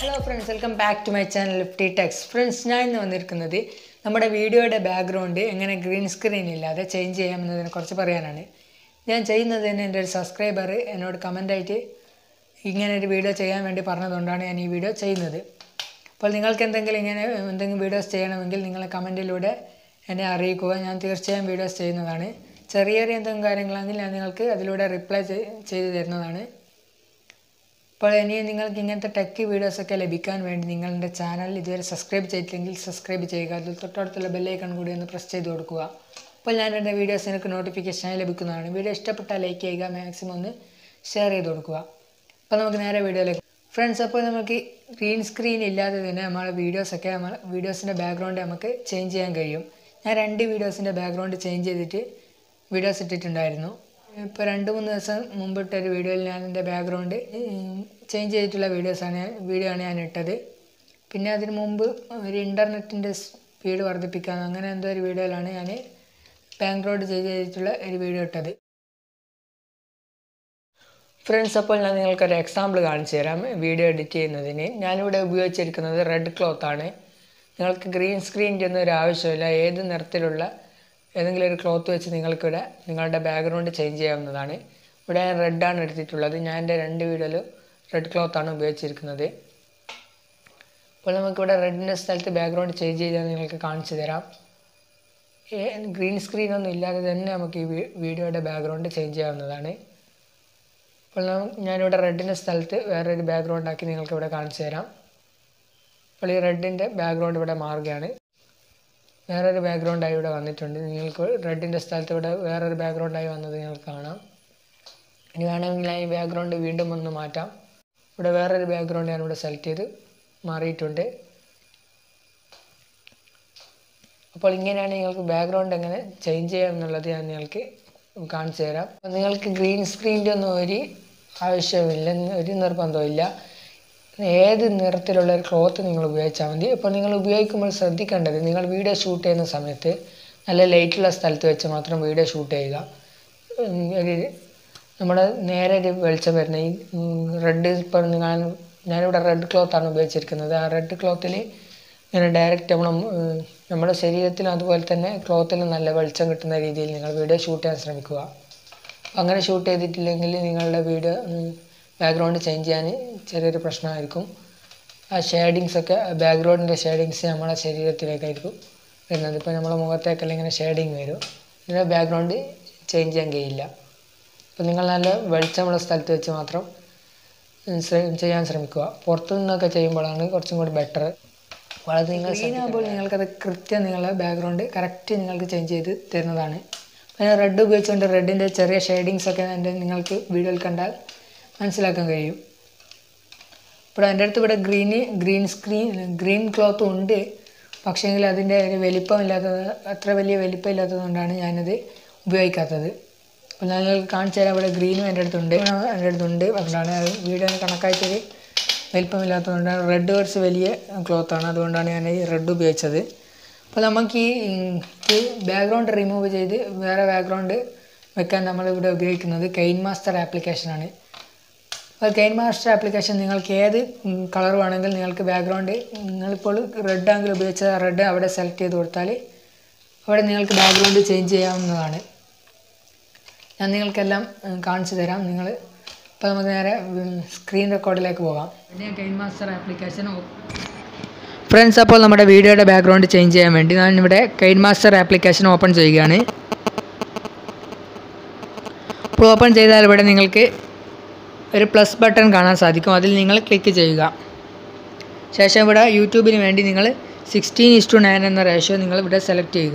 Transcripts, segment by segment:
hello friends welcome back to my channel Lifty Techs friends ഞാൻ ഇന്ന് വന്നിരിക്കുന്നത് നമ്മുടെ വീഡിയോയുടെ ബാക്ക്ഗ്രൗണ്ട് എങ്ങനെ ഗ്രീൻ സ്ക്രീൻ ഇല്ലാതെ ചേഞ്ച് ചെയ്യാമെന്നതിനെ കുറിച്ച് പറയാനാണ് ഞാൻ ചെയ്യുന്നത് തന്നെ എൻ്റെ ഒരു സബ്സ്ക്രൈബർ എന്നോട് കമൻ്റായിട്ട് ഇങ്ങനെ ഒരു വീഡിയോ ചെയ്യാൻ വേണ്ടി പറഞ്ഞതുകൊണ്ടാണ് ഞാൻ ഈ വീഡിയോ ചെയ്യുന്നത് അപ്പോൾ നിങ്ങൾക്ക് എന്തെങ്കിലും ഇങ്ങനെ എന്തെങ്കിലും വീഡിയോസ് ചെയ്യണമെങ്കിൽ നിങ്ങൾ കമൻറ്റിലൂടെ എന്നെ അറിയിക്കുക ഞാൻ തീർച്ചയായും വീഡിയോസ് ചെയ്യുന്നതാണ് ചെറിയ ചെറിയ എന്തെങ്കിലും കാര്യങ്ങളാണെങ്കിൽ ഞാൻ നിങ്ങൾക്ക് അതിലൂടെ റിപ്ലൈ ചെയ്ത് തരുന്നതാണ് അപ്പോൾ ഇനി നിങ്ങൾക്ക് ഇങ്ങനത്തെ ടെക് വീഡിയോസൊക്കെ ലഭിക്കാൻ വേണ്ടി നിങ്ങളുടെ ചാനൽ ഇതുവരെ സബ്സ്ക്രൈബ് ചെയ്തില്ലെങ്കിൽ സബ്സ്ക്രൈബ് ചെയ്യുക അതിൽ തൊട്ടടുത്തുള്ള ബെല്ലൈക്കൺ കൂടി ഒന്ന് പ്രസ് ചെയ്ത് കൊടുക്കുക അപ്പോൾ ഞാൻ എൻ്റെ വീഡിയോസ് എനിക്ക് നോട്ടിഫിക്കേഷനായി ലഭിക്കുന്നതാണ് വീഡിയോ ഇഷ്ടപ്പെട്ടാൽ ലൈക്ക് ചെയ്യുക മാക്സിമം ഒന്ന് ഷെയർ ചെയ്ത് കൊടുക്കുക അപ്പോൾ നമുക്ക് നേരെ വീഡിയോയിലേക്ക് ഫ്രണ്ട്സ് അപ്പോൾ നമുക്ക് ഗ്രീൻ സ്ക്രീൻ ഇല്ലാതെ തന്നെ നമ്മളെ വീഡിയോസൊക്കെ നമ്മൾ വീഡിയോസിൻ്റെ ബാക്ക്ഗ്രൗണ്ട് നമുക്ക് ചേഞ്ച് ചെയ്യാൻ കഴിയും ഞാൻ രണ്ട് വീഡിയോസിൻ്റെ ബാക്ക്ഗ്രൗണ്ട് ചേഞ്ച് ചെയ്തിട്ട് വീഡിയോസ് ഇട്ടിട്ടുണ്ടായിരുന്നു ഇപ്പോൾ രണ്ട് മൂന്ന് ദിവസം മുമ്പിട്ട ഒരു വീഡിയോയിൽ ഞാൻ എൻ്റെ ബാക്ക്ഗ്രൗണ്ട് ചേഞ്ച് ചെയ്തിട്ടുള്ള വീഡിയോസാണ് ഞാൻ വീഡിയോ ആണ് ഞാൻ ഇട്ടത് പിന്നെ അതിന് മുമ്പ് ഒരു ഇൻ്റർനെറ്റിൻ്റെ സ്പീഡ് വർദ്ധിപ്പിക്കാൻ അങ്ങനെ എന്തോ ഒരു വീഡിയോയിലാണ് ഞാൻ ബാക്ക്ഗ്രൗണ്ട് ചേഞ്ച് ചെയ്തിട്ടുള്ള ഒരു വീഡിയോ ഇട്ടത് ഫ്രണ്ട്സ് അപ്പോൾ ഞാൻ നിങ്ങൾക്കൊരു എക്സാമ്പിൾ കാണിച്ചു തരാം വീഡിയോ എഡിറ്റ് ചെയ്യുന്നതിന് ഞാനിവിടെ ഉപയോഗിച്ചിരിക്കുന്നത് റെഡ് ക്ലോത്ത് ആണ് നിങ്ങൾക്ക് ഗ്രീൻ സ്ക്രീനിൻ്റെ ഒന്നും ഒരു ആവശ്യമില്ല ഏത് നിറത്തിലുള്ള ഏതെങ്കിലും ഒരു ക്ലോത്ത് വെച്ച് നിങ്ങൾക്കിവിടെ നിങ്ങളുടെ ബാക്ക്ഗ്രൗണ്ട് ചേഞ്ച് ചെയ്യാവുന്നതാണ് ഇവിടെ ഞാൻ റെഡാണ് എടുത്തിട്ടുള്ളത് ഞാൻ എൻ്റെ രണ്ട് വീഡിയോയിലും റെഡ് ക്ലോത്താണ് ഉപയോഗിച്ചിരിക്കുന്നത് അപ്പോൾ നമുക്കിവിടെ റെഡിൻ്റെ സ്ഥലത്ത് ബാക്ക്ഗ്രൗണ്ട് ചേഞ്ച് ചെയ്താൽ നിങ്ങൾക്ക് കാണിച്ചു തരാം ഗ്രീൻ സ്ക്രീനൊന്നും ഇല്ലാതെ തന്നെ നമുക്ക് ഈ വീഡിയോയുടെ ബാക്ക്ഗ്രൗണ്ട് ചേഞ്ച് ചെയ്യാവുന്നതാണ് അപ്പോൾ ഞാനിവിടെ റെഡിൻ്റെ സ്ഥലത്ത് വേറൊരു ബാക്ക്ഗ്രൗണ്ട് ആക്കി നിങ്ങൾക്ക് ഇവിടെ കാണിച്ചു തരാം അപ്പോൾ ഈ റെഡിൻ്റെ ബാക്ക്ഗ്രൗണ്ട് ഇവിടെ മാറുകയാണ് വേറൊരു ബാക്ക്ഗ്രൗണ്ടായി ഇവിടെ വന്നിട്ടുണ്ട് നിങ്ങൾക്ക് റെഡിൻ്റെ സ്ഥലത്ത് ഇവിടെ വേറൊരു ബാക്ക്ഗ്രൗണ്ടായി വന്നത് നിങ്ങൾക്ക് കാണാം ഇനി വേണമെങ്കിൽ ഈ ബാക്ക്ഗ്രൗണ്ട് വീണ്ടും ഒന്ന് മാറ്റാം ഇവിടെ വേറൊരു ബാക്ക്ഗ്രൗണ്ട് ഞാനിവിടെ സെലക്ട് ചെയ്ത് മാറിയിട്ടുണ്ട് അപ്പോൾ ഇങ്ങനെയാണ് നിങ്ങൾക്ക് ബാക്ക്ഗ്രൗണ്ട് എങ്ങനെ ചേഞ്ച് ചെയ്യാം എന്നുള്ളത് ഞാൻ നിങ്ങൾക്ക് കാണിച്ചു തരാം അപ്പോൾ നിങ്ങൾക്ക് ഗ്രീൻ സ്ക്രീനിൻ്റെ ഒന്നും ഒരു ആവശ്യമില്ല ഒരു നിർബന്ധമില്ല ഏത് നിറത്തിലുള്ള ഒരു ക്ലോത്ത് നിങ്ങൾ ഉപയോഗിച്ചാൽ മതി അപ്പോൾ നിങ്ങൾ ഉപയോഗിക്കുമ്പോൾ ശ്രദ്ധിക്കേണ്ടത് നിങ്ങൾ വീഡിയോ ഷൂട്ട് ചെയ്യുന്ന സമയത്ത് നല്ല ലൈറ്റുള്ള സ്ഥലത്ത് വെച്ച് മാത്രം വീഡിയോ ഷൂട്ട് ചെയ്യുക ഒരു നമ്മുടെ നേരെ ഒരു വെളിച്ചം വരുന്ന ഈ റെഡ് ഇപ്പോൾ നിങ്ങൾ ഞാനിവിടെ റെഡ് ക്ലോത്താണ് ഉപയോഗിച്ചിരിക്കുന്നത് ആ റെഡ് ക്ലോത്തിൽ ഇങ്ങനെ ഡയറക്റ്റ് നമ്മൾ നമ്മുടെ ശരീരത്തിൽ അതുപോലെ തന്നെ ക്ലോത്തിൽ നല്ല വെളിച്ചം കിട്ടുന്ന രീതിയിൽ നിങ്ങൾ വീഡിയോ ഷൂട്ട് ചെയ്യാൻ ശ്രമിക്കുക അങ്ങനെ ഷൂട്ട് ചെയ്തിട്ടില്ലെങ്കിൽ നിങ്ങളുടെ വീഡിയോ ബാക്ക്ഗ്രൗണ്ട് ചേഞ്ച് ചെയ്യാൻ ചെറിയൊരു പ്രശ്നമായിരിക്കും ആ ഷെയ്ഡിങ്സ് ഒക്കെ ബാക്ക്ഗ്രൗണ്ടിൻ്റെ ഷെയ്ഡിങ്സ് നമ്മളെ ശരീരത്തിലേക്കായിരിക്കും വരുന്നത് ഇപ്പോൾ നമ്മളെ മുഖത്തേക്കെല്ലാം ഇങ്ങനെ ഷെയ്ഡിങ് വരും ഇതിൻ്റെ ബാക്ക്ഗ്രൗണ്ട് ചേഞ്ച് ചെയ്യാൻ കഴിയില്ല അപ്പോൾ നിങ്ങൾ നല്ല വെളിച്ചമുള്ള സ്ഥലത്ത് വെച്ച് മാത്രം ചെയ്യാൻ ശ്രമിക്കുക പുറത്തു നിന്നൊക്കെ ചെയ്യുമ്പോഴാണ് കുറച്ചും കൂടി ബെറ്റർ വളരെ നിങ്ങൾ ആകുമ്പോൾ നിങ്ങൾക്കത് കൃത്യം നിങ്ങളുടെ ബാക്ക്ഗ്രൗണ്ട് കറക്റ്റ് നിങ്ങൾക്ക് ചേഞ്ച് ചെയ്ത് തരുന്നതാണ് പിന്നെ റെഡ് ഉപയോഗിച്ചുകൊണ്ട് റെഡിൻ്റെ ചെറിയ ഷെയ്ഡിങ്സ് ഒക്കെ എൻ്റെ നിങ്ങൾക്ക് വീഡിയോയിൽ കണ്ടാൽ മനസ്സിലാക്കാൻ കഴിയും ഇപ്പോൾ എൻ്റെ അടുത്ത് ഇവിടെ ഗ്രീന് ഗ്രീൻ സ്ക്രീൻ ഗ്രീൻ ക്ലോത്തും ഉണ്ട് പക്ഷേങ്കിൽ അതിൻ്റെ ഒരു വലിപ്പമില്ലാത്തത് അത്ര വലിയ വലിപ്പമില്ലാത്തത് കൊണ്ടാണ് ഞാനത് ഉപയോഗിക്കാത്തത് അപ്പോൾ ഞാൻ കാണിച്ചു തരാം ഇവിടെ ഗ്രീനും എൻ്റെ അടുത്തുണ്ട് എൻ്റെ അടുത്തുണ്ട് അതുകൊണ്ടാണ് വീഡിയോന് കണക്കായിട്ടൊരു വലിപ്പമില്ലാത്തതുകൊണ്ടാണ് റെഡ് കുറച്ച് വലിയ ക്ലോത്താണ് അതുകൊണ്ടാണ് ഞാൻ ഈ റെഡ് ഉപയോഗിച്ചത് അപ്പോൾ നമുക്ക് ഈ ബാക്ക്ഗ്രൗണ്ട് റിമൂവ് ചെയ്ത് വേറെ ബാക്ക്ഗ്രൗണ്ട് വെക്കാൻ നമ്മളിവിടെ ഉപയോഗിക്കുന്നത് കെയിൻ മാസ്റ്റർ ആപ്ലിക്കേഷനാണ് അപ്പോൾ കെയിൻ മാസ്റ്റർ ആപ്ലിക്കേഷൻ നിങ്ങൾക്ക് ഏത് കളർ വേണമെങ്കിൽ നിങ്ങൾക്ക് ബാക്ക്ഗ്രൗണ്ട് നിങ്ങളിപ്പോൾ റെഡ് ആണെങ്കിൽ ഉപയോഗിച്ച റെഡ് അവിടെ സെലക്ട് ചെയ്ത് കൊടുത്താൽ അവിടെ നിങ്ങൾക്ക് ബാക്ക്ഗ്രൗണ്ട് ചേഞ്ച് ചെയ്യാവുന്നതാണ് ഞാൻ നിങ്ങൾക്കെല്ലാം കാണിച്ചു തരാം നിങ്ങൾ ഇപ്പോൾ നമുക്ക് നേരെ സ്ക്രീൻ റെക്കോർഡിലേക്ക് പോകാം പിന്നെ കെയിൻ മാസ്റ്റർ ആപ്ലിക്കേഷൻ ഫ്രണ്ട്സ് അപ്പോൾ നമ്മുടെ വീഡിയോയുടെ ബാക്ക്ഗ്രൗണ്ട് ചേഞ്ച് ചെയ്യാൻ വേണ്ടി ഞാൻ ഇവിടെ കെയിൻ മാസ്റ്റർ ആപ്ലിക്കേഷൻ ഓപ്പൺ ചെയ്യുകയാണ് അപ്പോൾ ഓപ്പൺ ചെയ്താൽ ഇവിടെ നിങ്ങൾക്ക് ഒരു പ്ലസ് ബട്ടൺ കാണാൻ സാധിക്കും അതിൽ നിങ്ങൾ ക്ലിക്ക് ചെയ്യുക ശേഷം ഇവിടെ യൂട്യൂബിന് വേണ്ടി നിങ്ങൾ സിക്സ്റ്റീൻ ഇസ് ടു നയൻ എന്ന റേഷ്യോ നിങ്ങൾ ഇവിടെ സെലക്ട് ചെയ്യുക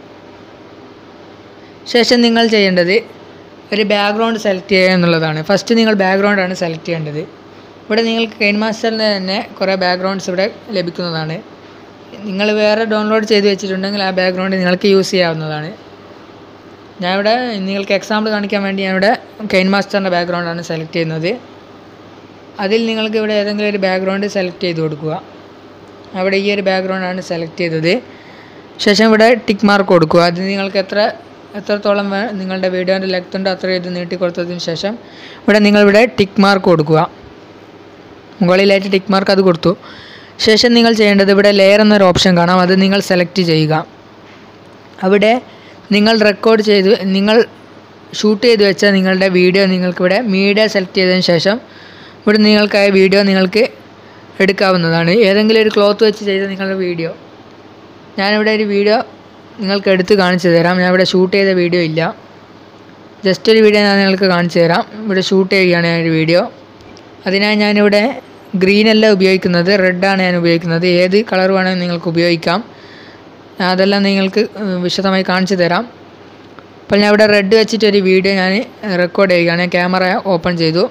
ശേഷം നിങ്ങൾ ചെയ്യേണ്ടത് ഒരു ബാക്ക്ഗ്രൗണ്ട് സെലക്ട് ചെയ്യുക എന്നുള്ളതാണ് ഫസ്റ്റ് നിങ്ങൾ ബാക്ക്ഗ്രൗണ്ടാണ് സെലക്ട് ചെയ്യേണ്ടത് ഇവിടെ നിങ്ങൾക്ക് കെയിൻ മാസ്റ്ററിന് തന്നെ കുറേ ബാക്ക്ഗ്രൗണ്ട്സ് ഇവിടെ ലഭിക്കുന്നതാണ് നിങ്ങൾ വേറെ ഡൗൺലോഡ് ചെയ്ത് വെച്ചിട്ടുണ്ടെങ്കിൽ ആ ബാക്ക്ഗ്രൗണ്ട് നിങ്ങൾക്ക് യൂസ് ചെയ്യാവുന്നതാണ് ഞാൻ ഇവിടെ നിങ്ങൾക്ക് എക്സാമ്പിൾ കാണിക്കാൻ വേണ്ടി ഞാൻ ഇവിടെ കെയിൻ മാസ്റ്ററിൻ്റെ ബാക്ക്ഗ്രൗണ്ടാണ് സെലക്ട് ചെയ്യുന്നത് അതിൽ നിങ്ങൾക്ക് ഇവിടെ ഏതെങ്കിലും ഒരു ബാക്ക്ഗ്രൗണ്ട് സെലക്ട് ചെയ്ത് കൊടുക്കുക അവിടെ ഈ ഒരു ബാക്ക്ഗ്രൗണ്ടാണ് സെലക്ട് ചെയ്തത് ശേഷം ഇവിടെ ടിക്ക് മാർക്ക് കൊടുക്കുക അത് നിങ്ങൾക്ക് എത്ര എത്രത്തോളം നിങ്ങളുടെ വീഡിയോൻ്റെ ലെങ്ത് ഉണ്ടോ അത്ര ഇത് നീട്ടി കൊടുത്തതിന് ശേഷം ഇവിടെ നിങ്ങളിവിടെ ടിക്ക് മാർക്ക് കൊടുക്കുക മുകളിലായിട്ട് ടിക്ക് മാർക്ക് അത് കൊടുത്തു ശേഷം നിങ്ങൾ ചെയ്യേണ്ടത് ഇവിടെ ലെയർ എന്നൊരു ഓപ്ഷൻ കാണാം അത് നിങ്ങൾ സെലക്ട് ചെയ്യുക അവിടെ നിങ്ങൾ റെക്കോർഡ് ചെയ്ത് നിങ്ങൾ ഷൂട്ട് ചെയ്ത് വെച്ച നിങ്ങളുടെ വീഡിയോ നിങ്ങൾക്കിവിടെ മീഡിയ സെലക്ട് ചെയ്തതിന് ശേഷം ഇവിടെ നിങ്ങൾക്കായ വീഡിയോ നിങ്ങൾക്ക് എടുക്കാവുന്നതാണ് ഏതെങ്കിലും ഒരു ക്ലോത്ത് വെച്ച് ചെയ്ത നിങ്ങളുടെ വീഡിയോ ഞാനിവിടെ ഒരു വീഡിയോ നിങ്ങൾക്ക് എടുത്ത് കാണിച്ചു തരാം ഞാൻ ഇവിടെ ഷൂട്ട് ചെയ്ത വീഡിയോ ഇല്ല ജസ്റ്റ് ഒരു വീഡിയോ ഞാൻ നിങ്ങൾക്ക് കാണിച്ചു തരാം ഇവിടെ ഷൂട്ട് ചെയ്യുകയാണ് ഞാൻ ഒരു വീഡിയോ അതിനായി ഞാനിവിടെ ഗ്രീൻ അല്ല ഉപയോഗിക്കുന്നത് റെഡാണ് ഞാൻ ഉപയോഗിക്കുന്നത് ഏത് കളർ വേണമെങ്കിൽ നിങ്ങൾക്ക് ഉപയോഗിക്കാം ഞാൻ അതെല്ലാം നിങ്ങൾക്ക് ഏഹ്, വിശദമായി കാണിച്ചു തരാം അപ്പോൾ ഞാൻ ഇവിടെ റെഡ് വെച്ചിട്ടൊരു വീഡിയോ ഞാൻ റെക്കോർഡ് ചെയ്യുകയാണ് ക്യാമറ ഓപ്പൺ ചെയ്തു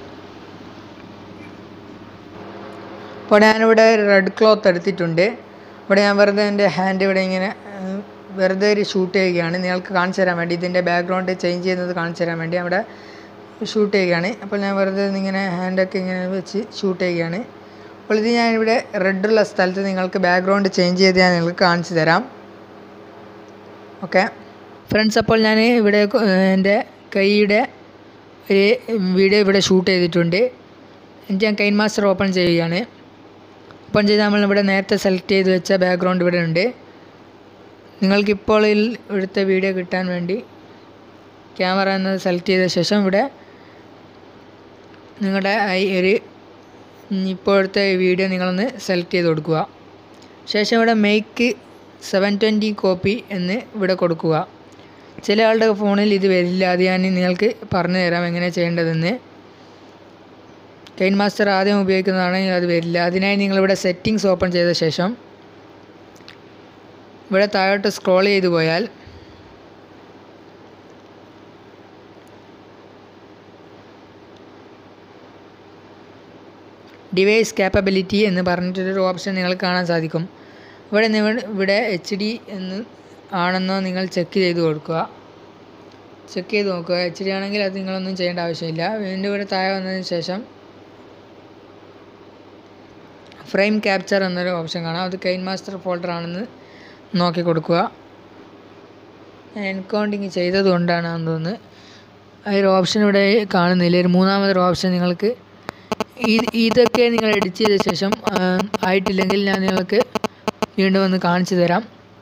അപ്പോൾ ഞാനിവിടെ ഒരു റെഡ് ക്ലോത്ത് എടുത്തിട്ടുണ്ട് ഇവിടെ ഞാൻ വെറുതെ എൻ്റെ ഹാൻഡ് ഇവിടെ ഇങ്ങനെ ഏഹ്, വെറുതെ ഒരു ഷൂട്ട് ചെയ്യുകയാണ് നിങ്ങൾക്ക് കാണിച്ചു തരാൻ വേണ്ടി ഇതിൻ്റെ ബാക്ക്ഗ്രൗണ്ട് ചേഞ്ച് ചെയ്യുന്നത് കാണിച്ചു തരാൻ വേണ്ടി അവിടെ ഷൂട്ട് ചെയ്യുകയാണ് അപ്പോൾ ഞാൻ വെറുതെ ഇങ്ങനെ ഹാൻഡൊക്കെ ഇങ്ങനെ വെച്ച് ഷൂട്ട് ചെയ്യുകയാണ് അപ്പോൾ ഇത് ഞാനിവിടെ റെഡുള്ള സ്ഥലത്ത് നിങ്ങൾക്ക് ബാക്ക്ഗ്രൗണ്ട് ചേഞ്ച് ചെയ്ത് ഞാൻ നിങ്ങൾക്ക് കാണിച്ചു തരാം ഓക്കെ ഫ്രണ്ട്സ് അപ്പോൾ ഞാൻ ഇവിടെ കൊ- ഏഹ് എൻ്റെ കൈയുടെ ഒരു വീഡിയോ ഇവിടെ ഷൂട്ട് ചെയ്തിട്ടുണ്ട് എന്നിട്ട് ഞാൻ കൈൻ മാസ്റ്റർ ഓപ്പൺ ചെയ്യുകയാണ് ഓപ്പൺ ചെയ്ത് നമ്മൾ ഇവിടെ നേരത്തെ സെലക്ട് ചെയ്ത് വെച്ച ബാക്ക്ഗ്രൗണ്ട് ഇവിടെ ഉണ്ട് നിങ്ങൾക്കിപ്പോൾ ഇതിൽ ഇവിടുത്തെ വീഡിയോ കിട്ടാൻ വേണ്ടി ക്യാമറ എന്നത് സെലക്ട് ചെയ്ത ശേഷം ഇവിടെ നിങ്ങളുടെ ഈ ഒരു ഇപ്പോഴത്തെ വീഡിയോ നിങ്ങളൊന്ന് സെലക്ട് ചെയ്ത് കൊടുക്കുക ശേഷം ഇവിടെ മേക്ക് സെവൻ ട്വൻറ്റി കോപ്പി എന്ന് ഇവിടെ കൊടുക്കുക ചില ആളുടെ ഫോണിൽ ഇത് വരില്ല അത് ഞാൻ നിങ്ങൾക്ക് പറഞ്ഞു തരാം എങ്ങനെ ചെയ്യേണ്ടതെന്ന് കെയിൻ മാസ്റ്റർ ആദ്യം ഉപയോഗിക്കുന്നതാണെങ്കിൽ അത് വരില്ല അതിനായി നിങ്ങളിവിടെ സെറ്റിങ്സ് ഓപ്പൺ ചെയ്ത ശേഷം ഇവിടെ താഴോട്ട് സ്ക്രോൾ ചെയ്തു പോയാൽ ഡിവൈസ് കാപ്പബിലിറ്റി എന്ന് പറഞ്ഞിട്ടൊരു ഓപ്ഷൻ നിങ്ങൾക്ക് കാണാൻ സാധിക്കും ഇവിടെ നിങ്ങൾ ഇവിടെ എച്ച് ഡി എന്ന് ആണെന്നോ നിങ്ങൾ ചെക്ക് ചെയ്ത് കൊടുക്കുക ചെക്ക് ചെയ്ത് നോക്കുക എച്ച് ഡി ആണെങ്കിൽ അത് നിങ്ങളൊന്നും ചെയ്യേണ്ട ആവശ്യമില്ല വീണ്ടും ഇവിടെ താഴെ വന്നതിന് ശേഷം ഫ്രെയിം ക്യാപ്ചർ എന്നൊരു ഓപ്ഷൻ കാണാം അത് കെയിൻ മാസ്റ്റർ ഫോൾഡർ ആണെന്ന് നോക്കി കൊടുക്കുക എൻകൗണ്ടിങ് ചെയ്തത് കൊണ്ടാണെന്ന് തോന്നുന്നു ആ ഒരു ഓപ്ഷൻ ഇവിടെ കാണുന്നില്ല ഒരു മൂന്നാമതൊരു ഓപ്ഷൻ നിങ്ങൾക്ക് ഇത് ഇതൊക്കെ നിങ്ങൾ എഡിറ്റ് ചെയ്ത ശേഷം ആ, ആയിട്ടില്ലെങ്കിൽ ഞാൻ നിങ്ങൾക്ക് വീണ്ടും ഒന്ന് കാണിച്ചു തരാം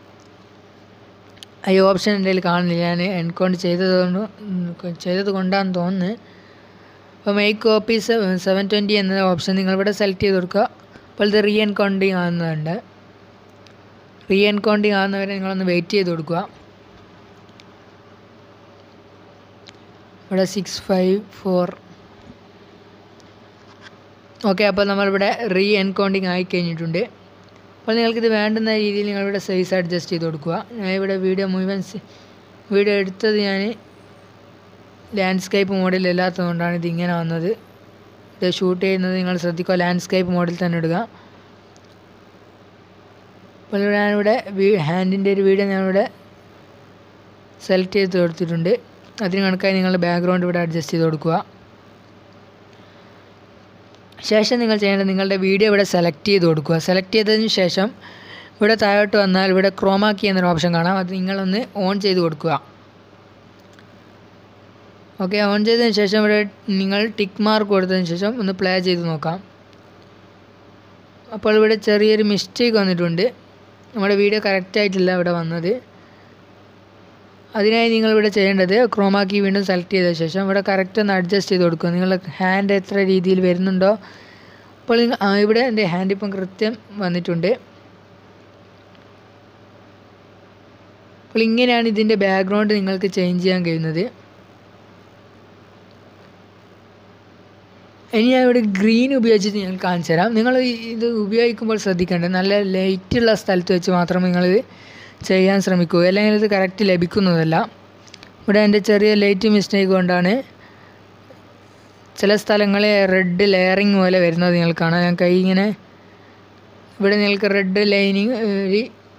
ഈ ഓപ്ഷൻ എൻ്റെ കയ്യിൽ കാണുന്നില്ല ഞാൻ എൻകൗണ്ട് ചെയ്തത് കൊണ്ട് ഉം, ചെയ്തത് കൊണ്ടാണെന്ന് തോന്നുന്നു അപ്പോൾ മേക്ക് കോപ്പി സെവൻ ട്വൻറ്റി എന്ന ഓപ്ഷൻ നിങ്ങളിവിടെ സെലക്ട് ചെയ്ത് കൊടുക്കുക അപ്പോൾ ഇത് റീ എൻകൗണ്ടിങ് ആകുന്നുണ്ട് റീ എൻകൗണ്ടിങ് ആകുന്നവരെ നിങ്ങളൊന്ന് വെയിറ്റ് ചെയ്ത് കൊടുക്കുക ഇവിടെ സിക്സ് ഫൈവ് ഫോർ ഓക്കെ അപ്പോൾ നമ്മളിവിടെ റീ എൻകൗണ്ടിങ് ആയി കഴിഞ്ഞിട്ടുണ്ട് അപ്പോൾ നിങ്ങൾക്കിത് വേണ്ടുന്ന രീതിയിൽ നിങ്ങളിവിടെ സൈസ് അഡ്ജസ്റ്റ് ചെയ്ത് കൊടുക്കുക ഞാൻ ഇവിടെ വീഡിയോ മുഴുവൻ വീഡിയോ എടുത്തത് ഞാൻ ലാൻഡ്സ്കേപ്പ് മോഡിൽ അല്ലാത്തതുകൊണ്ടാണ് ഇത് ഇങ്ങനെ വന്നത് ഇത് ഷൂട്ട് ചെയ്യുന്നത് നിങ്ങൾ ശ്രദ്ധിക്കുക ലാൻഡ്സ്കേപ്പ് മോഡിൽ തന്നെ ഇടുക അപ്പോൾ ഇവിടെ ഞാനിവിടെ ഹാൻഡിൻ്റെ ഒരു വീഡിയോ ഞാനിവിടെ സെലക്ട് ചെയ്ത് കൊടുത്തിട്ടുണ്ട് അതിന് കണക്കായി നിങ്ങൾ ബാക്ക്ഗ്രൗണ്ട് ഇവിടെ അഡ്ജസ്റ്റ് ചെയ്ത് കൊടുക്കുക ശേഷം നിങ്ങൾ ചെയ്യേണ്ടത് നിങ്ങളുടെ വീഡിയോ ഇവിടെ സെലക്ട് ചെയ്ത് കൊടുക്കുക സെലക്ട് ചെയ്തതിന് ശേഷം ഇവിടെ താഴോട്ട് വന്നാൽ ഇവിടെ ക്രോമാക്കി എന്നൊരു ഓപ്ഷൻ കാണാം അത് നിങ്ങളൊന്ന് ഓൺ ചെയ്ത് കൊടുക്കുക ഓക്കെ ഓൺ ചെയ്തതിന് ശേഷം ഇവിടെ നിങ്ങൾ ടിക്ക് മാർക്ക് കൊടുത്തതിന് ശേഷം ഒന്ന് പ്ലേ ചെയ്ത് നോക്കാം അപ്പോൾ ഇവിടെ ചെറിയൊരു മിസ്റ്റേക്ക് വന്നിട്ടുണ്ട് നമ്മുടെ വീഡിയോ കറക്റ്റ് ആയിട്ടില്ല ഇവിടെ വന്നത് അതിനായി നിങ്ങൾ ഇവിടെ ചെയ്യേണ്ടത് ക്രോമാക്കി വീണ്ടും സെലക്ട് ചെയ്ത ശേഷം ഇവിടെ കറക്റ്റ് ഒന്ന് അഡ്ജസ്റ്റ് ചെയ്ത് കൊടുക്കുക നിങ്ങളുടെ ഹാൻഡ് എത്ര രീതിയിൽ വരുന്നുണ്ടോ അപ്പോൾ നിങ്ങ- ആ, ഇവിടെ എൻ്റെ ഹാൻഡ് ഇപ്പം കൃത്യം വന്നിട്ടുണ്ട് അപ്പോൾ ഇങ്ങനെയാണ് ഇതിൻ്റെ ബാക്ക്ഗ്രൗണ്ട് നിങ്ങൾക്ക് ചേഞ്ച് ചെയ്യാൻ കഴിയുന്നത് ഇനി ഞാൻ ഇവിടെ ഗ്രീൻ ഉപയോഗിച്ചിട്ട് ഞാൻ കാണിച്ചു തരാം നിങ്ങൾ ഈ- ഇത് ഉപയോഗിക്കുമ്പോൾ ശ്രദ്ധിക്കേണ്ടത് നല്ല ലൈറ്റുള്ള സ്ഥലത്ത് വെച്ച് മാത്രം നിങ്ങളിത് ചെയ്യാൻ ശ്രമിക്കൂ അല്ലെങ്കിൽ ഇത് കറക്റ്റ് ലഭിക്കുന്നതല്ല ഇവിടെ എൻ്റെ ചെറിയ ലൈറ്റ് മിസ്റ്റേക്ക് കൊണ്ടാണ് ചില സ്ഥലങ്ങളിൽ റെഡ് ലെയറിങ് പോലെ വരുന്നത് നിങ്ങൾക്ക് കാണാം ഞാൻ കൈ ഇങ്ങനെ ഇവിടെ നിങ്ങൾക്ക് റെഡ് ലൈനിങ് ഒരു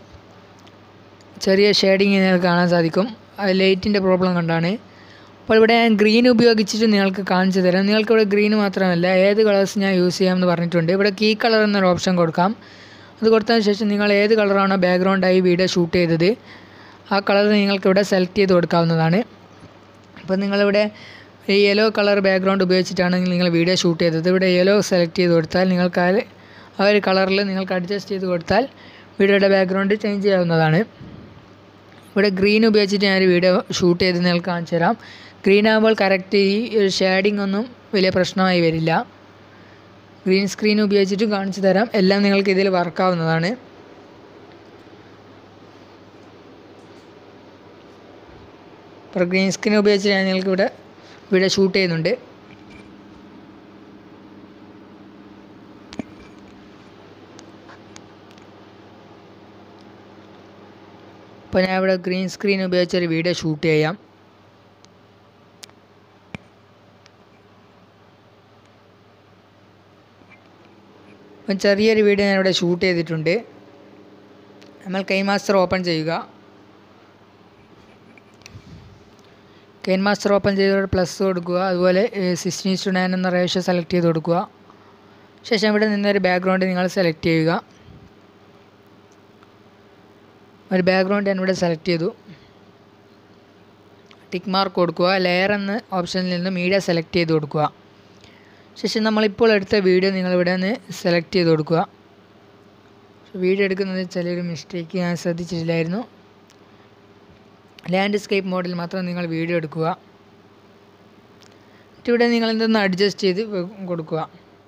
ചെറിയ ഷെയ്ഡിങ് നിങ്ങൾക്ക് കാണാൻ സാധിക്കും അത് ലൈറ്റിൻ്റെ പ്രോബ്ലം കൊണ്ടാണ് അപ്പോൾ ഇവിടെ ഞാൻ ഗ്രീൻ ഉപയോഗിച്ചിട്ട് നിങ്ങൾക്ക് കാണിച്ചു തരാം നിങ്ങൾക്ക് ഇവിടെ ഗ്രീൻ മാത്രമല്ല ഏത് കളേഴ്സ് ഞാൻ യൂസ് ചെയ്യാമെന്ന് പറഞ്ഞിട്ടുണ്ട് ഇവിടെ കീ കളർ എന്നൊരു ഓപ്ഷൻ കൊടുക്കാം അത് കൊടുത്തതിന് ശേഷം നിങ്ങൾ ഏത് കളറാണോ ബാക്ക്ഗ്രൗണ്ടായി വീഡിയോ ഷൂട്ട് ചെയ്തത് ആ കളർ നിങ്ങൾക്ക് ഇവിടെ സെലക്ട് ചെയ്ത് കൊടുക്കാവുന്നതാണ് അപ്പോൾ നിങ്ങളിവിടെ ഈ യെല്ലോ കളർ ബാക്ക്ഗ്രൗണ്ട് ഉപയോഗിച്ചിട്ടാണ് നിങ്ങൾ വീഡിയോ ഷൂട്ട് ചെയ്തത് ഇവിടെ യെല്ലോ സെലക്ട് ചെയ്ത് കൊടുത്താൽ നിങ്ങൾക്ക് ആ ആ ഒരു കളറിൽ നിങ്ങൾക്ക് അഡ്ജസ്റ്റ് ചെയ്ത് കൊടുത്താൽ വീഡിയോയുടെ ബാക്ക്ഗ്രൗണ്ട് ചേഞ്ച് ചെയ്യാവുന്നതാണ് ഇവിടെ ഗ്രീൻ ഉപയോഗിച്ചിട്ട് ഞാനൊരു വീഡിയോ ഷൂട്ട് ചെയ്ത് നിങ്ങൾക്ക് കാണിച്ചു തരാം ഗ്രീൻ ആകുമ്പോൾ കറക്റ്റ് ഈ ഒരു ഷേഡിംഗ് ഒന്നും വലിയ പ്രശ്നമായി വരില്ല ഗ്രീൻ സ്ക്രീൻ ഉപയോഗിച്ചിട്ട് കാണിച്ചു തരാം എല്ലാം നിങ്ങൾക്ക് ഇതിൽ വർക്കാവുന്നതാണ് ഇപ്പോൾ ഗ്രീൻ സ്ക്രീൻ ഉപയോഗിച്ച് ഞാൻ നിങ്ങൾക്ക് ഇവിടെ വീഡിയോ ഷൂട്ട് ചെയ്യുന്നുണ്ട് അപ്പോൾ ഞാൻ ഇവിടെ ഗ്രീൻ സ്ക്രീൻ ഉപയോഗിച്ച് ഒരു വീഡിയോ ഷൂട്ട് ചെയ്യാം അപ്പം ചെറിയൊരു വീഡിയോ ഞാൻ ഇവിടെ ഷൂട്ട് ചെയ്തിട്ടുണ്ട് നമ്മൾ കെയിൻ മാസ്റ്റർ ഓപ്പൺ ചെയ്യുക കെയിൻ മാസ്റ്റർ ഓപ്പൺ ചെയ്ത് പ്ലസ് കൊടുക്കുക അതുപോലെ സിക്സ്റ്റീൻ ടു നയൻ എന്ന റേഷ്യോ സെലക്ട് ചെയ്ത് കൊടുക്കുക ശേഷം ഇവിടെ നിന്നൊരു ബാക്ക്ഗ്രൗണ്ട് നിങ്ങൾ സെലക്ട് ചെയ്യുക ഒരു ബാക്ക്ഗ്രൗണ്ട് ഞാൻ ഇവിടെ സെലക്ട് ചെയ്തു ടിക്ക് മാർക്ക് കൊടുക്കുക ലെയർ എന്ന ഓപ്ഷനിൽ നിന്ന് മീഡിയ സെലക്ട് ചെയ്ത് കൊടുക്കുക ശേഷം നമ്മളിപ്പോൾ എടുത്ത വീഡിയോ നിങ്ങളിവിടെ നിന്ന് സെലക്ട് ചെയ്ത് കൊടുക്കുക വീഡിയോ എടുക്കുന്നത് ചിലൊരു മിസ്റ്റേക്ക് ഞാൻ ശ്രദ്ധിച്ചിട്ടില്ലായിരുന്നു ലാൻഡ്സ്കേപ്പ് മോഡിൽ മാത്രം നിങ്ങൾ വീഡിയോ എടുക്കുക എന്നിട്ട് ഇവിടെ നിങ്ങൾ എന്തൊന്ന് അഡ്ജസ്റ്റ് ചെയ്ത് കൊടുക്കുക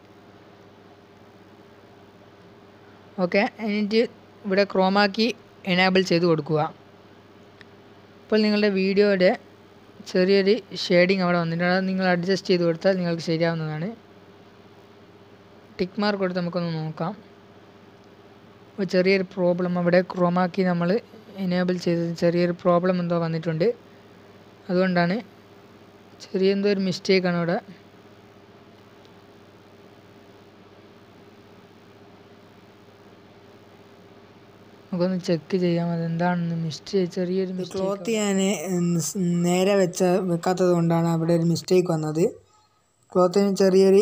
ഓക്കെ എന്നിട്ട് ഇവിടെ ക്രോമാക്കി എനാബിൾ ചെയ്ത് കൊടുക്കുക അപ്പോൾ നിങ്ങളുടെ വീഡിയോയുടെ ചെറിയൊരു ഷെയ്ഡിങ് അവിടെ വന്നിട്ടുണ്ട് അത് നിങ്ങൾ അഡ്ജസ്റ്റ് ചെയ്ത് കൊടുത്താൽ നിങ്ങൾക്ക് ശരിയാവുന്നതാണ് ടിക്ക് മാർക്ക് കൊടുത്ത് നമുക്കൊന്ന് നോക്കാം അപ്പോൾ ചെറിയൊരു പ്രോബ്ലം അവിടെ ക്രോമാക്കി നമ്മൾ എനേബിൾ ചെയ്തത് ചെറിയൊരു പ്രോബ്ലം എന്തോ വന്നിട്ടുണ്ട് അതുകൊണ്ടാണ് ചെറിയ എന്തോ ഒരു മിസ്റ്റേക്കാണ് അവിടെ നമുക്കൊന്ന് ചെക്ക് ചെയ്യാം അതെന്താണെന്ന് മിസ്റ്റേക്ക് ചെറിയൊരു ക്ലോത്ത് ഞാൻ നേരെ വെച്ച വെക്കാത്തത് കൊണ്ടാണ് അവിടെ ഒരു മിസ്റ്റേക്ക് വന്നത് ക്ലോത്തിന് ചെറിയൊരു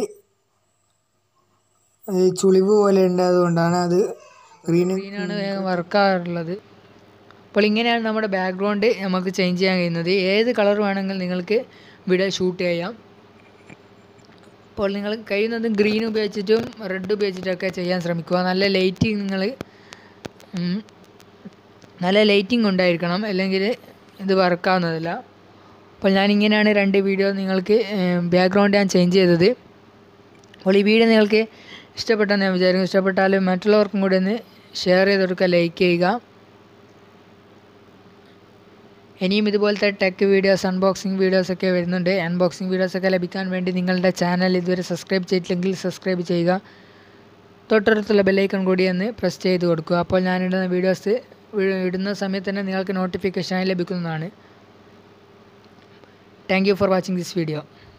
ഈ ചുളിവ് പോലെ ഉണ്ടായത് കൊണ്ടാണ് അത് ഗ്രീൻ ഗ്രീനാണ് വേഗം വർക്കാറുള്ളത് അപ്പോൾ ഇങ്ങനെയാണ് നമ്മുടെ ബാക്ക്ഗ്രൗണ്ട് നമുക്ക് ചേഞ്ച് ചെയ്യാൻ കഴിയുന്നത് ഏത് കളർ വേണമെങ്കിൽ നിങ്ങൾക്ക് ഇവിടെ ഷൂട്ട് ചെയ്യാം അപ്പോൾ നിങ്ങൾ കഴിയുന്നതും ഗ്രീൻ ഉപയോഗിച്ചിട്ടും റെഡ് ഉപയോഗിച്ചിട്ടൊക്കെ ചെയ്യാൻ ശ്രമിക്കുക നല്ല ലൈറ്റിങ് നിങ്ങൾ നല്ല ലൈറ്റിംഗ് ഉണ്ടായിരിക്കണം അല്ലെങ്കിൽ ഇത് വർക്കാവുന്നതല്ല അപ്പോൾ ഞാൻ ഇങ്ങനെയാണ് രണ്ട് വീഡിയോ നിങ്ങൾക്ക് ബാക്ക്ഗ്രൗണ്ട് ഞാൻ ചേഞ്ച് ചെയ്തത് അപ്പോൾ ഈ വീഡിയോ നിങ്ങൾക്ക് ഇഷ്ടപ്പെട്ടെന്ന് ഞാൻ വിചാരിക്കുന്നു ഇഷ്ടപ്പെട്ടാലും മറ്റുള്ളവർക്കും കൂടി ഒന്ന് ഷെയർ ചെയ്ത് കൊടുക്കുക ലൈക്ക് ചെയ്യുക ഇനിയും ഇതുപോലത്തെ ടെക് വീഡിയോസ് അൺബോക്സിങ് വീഡിയോസൊക്കെ വരുന്നുണ്ട് അൺബോക്സിങ് വീഡിയോസൊക്കെ ലഭിക്കാൻ വേണ്ടി നിങ്ങളുടെ ചാനൽ ഇതുവരെ സബ്സ്ക്രൈബ് ചെയ്തിട്ടില്ലെങ്കിൽ സബ്സ്ക്രൈബ് ചെയ്യുക തൊട്ടടുത്തുള്ള ബെല്ലൈക്കൺ കൂടി ഒന്ന് പ്രസ് ചെയ്ത് കൊടുക്കുക അപ്പോൾ ഞാനിടുന്ന വീഡിയോസ് ഇടുന്ന സമയത്ത് തന്നെ നിങ്ങൾക്ക് നോട്ടിഫിക്കേഷനായി ലഭിക്കുന്നതാണ് thank you for watching this video